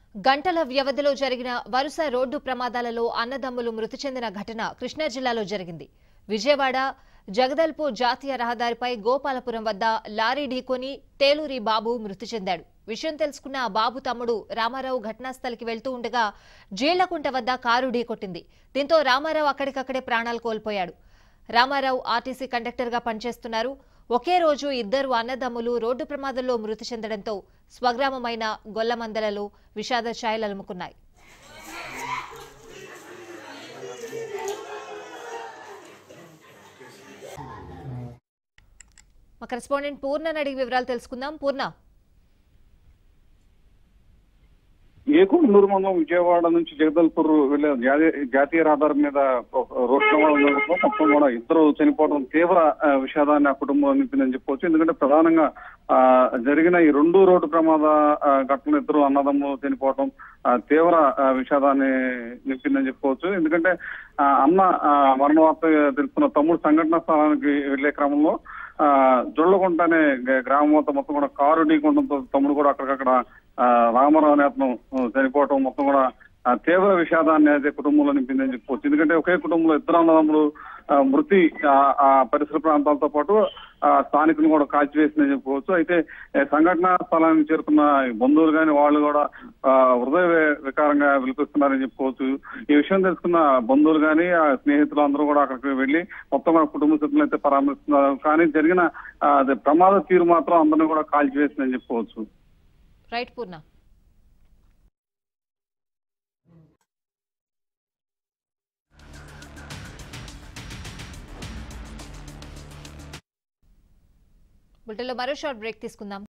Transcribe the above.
గంటల వ్యవధిలో జరిగిన వరుస రోడ్డు ప్రమాదాలలో అన్నదమ్ములు మృతి చెందిన ఘటన కృష్ణా జిల్లాలో జరిగింది విజయవాడ జగదల్పూర్ జాతీయ రహదారిపై గోపాలపురం వద్ద లారీ ఢీకొని తేలూరి బాబు మృతి చెందాడు విషయం తెలుసుకున్న ఆ బాబు తమ్ముడు రామారావు ఘటనాస్థలికి వెళ్తూ ఉండగా జీళ్లకుంట వద్ద కారు ఢీకొట్టింది దీంతో రామారావు అక్కడికక్కడే ప్రాణాలు కోల్పోయాడు రామారావు ఆర్టీసీ కండక్టర్గా పనిచేస్తున్నారు ఒకే రోజు ఇద్దరు అన్నదమ్ములు రోడ్డు ప్రమాదంలో మృతి చెందడంతో స్వగ్రామమైన గొల్లమందలలో విషాద ఛాయలు అలుముకున్నాయి మా కరెస్పాండెంట్ పూర్ణని అడిగి వివరాలు తెలుసుకుందాం పూర్ణ ఏకూరు మండలం విజయవాడ నుంచి జగదల్పూర్ వెళ్లే జాతీయ- జాతీయ రహదారి మీద ఒక రోడ్ ప్రమాదం జరగడంలో మొత్తం కూడా ఇద్దరు చనిపోవడం తీవ్ర ఆ, విషాదాన్ని ఆ కుటుంబం నింపిందని చెప్పవచ్చు ఎందుకంటే ప్రధానంగా ఆ, జరిగిన ఈ రెండు రోడ్డు ప్రమాద ఆ, ఘటనలు ఇద్దరు అన్నదమ్ములు చనిపోవడం ఆ, తీవ్ర ఆ, విషాదాన్ని నింపిందని చెప్పుకోవచ్చు ఎందుకంటే ఆ, అన్న ఆ, మరణ వార్త తెలుసుకున్న తమ్ముడు సంఘటన స్థలానికి వెళ్లే క్రమంలో ఆ జొళ్ళకుంటనే గ్రామం మొత్తం మొత్తం కూడా కారు ఢీకొనడంతో తమ్ముడు కూడా అక్కడికక్కడ ఆ, రామారావు అనే అతను ఆ, చనిపోవటం మొత్తం కూడా ఆ, తీవ్ర విషాదాన్ని అయితే కుటుంబంలో నింపిందని చెప్పుకోవచ్చు ఎందుకంటే ఒకే కుటుంబంలో ఇద్దరు అన్నదమ్ములు ఆ, మృతి ఆ, ఆ పరిసర ప్రాంతాలతో పాటు ఆ, స్థానికులు కూడా కాల్చివేసిందని చెప్పుకోవచ్చు అయితే ఏ, సంఘటన స్థలానికి చేరుకున్న ఈ బంధువులు కానీ వాళ్ళు కూడా ఆ, హృదయ వి- వికారంగా విలిపిస్తున్నారని చెప్పుకోవచ్చు ఈ విషయం తెలుసుకున్న బంధువులు కానీ ఆ స్నేహితులు అందరూ కూడా అక్కడికి వెళ్లి మొత్తం కూడా కుటుంబ సభ్యులు అయితే పరామర్శిస్తున్నారు కానీ జరిగిన ఆ, అది ప్రమాద తీరు మాత్రం అందరినీ కూడా కాల్చివేసిందని చెప్పుకోవచ్చు రైట్ పూర్ణ బులెటిన్లో మరో షార్ట్ బ్రేక్ తీసుకుందాం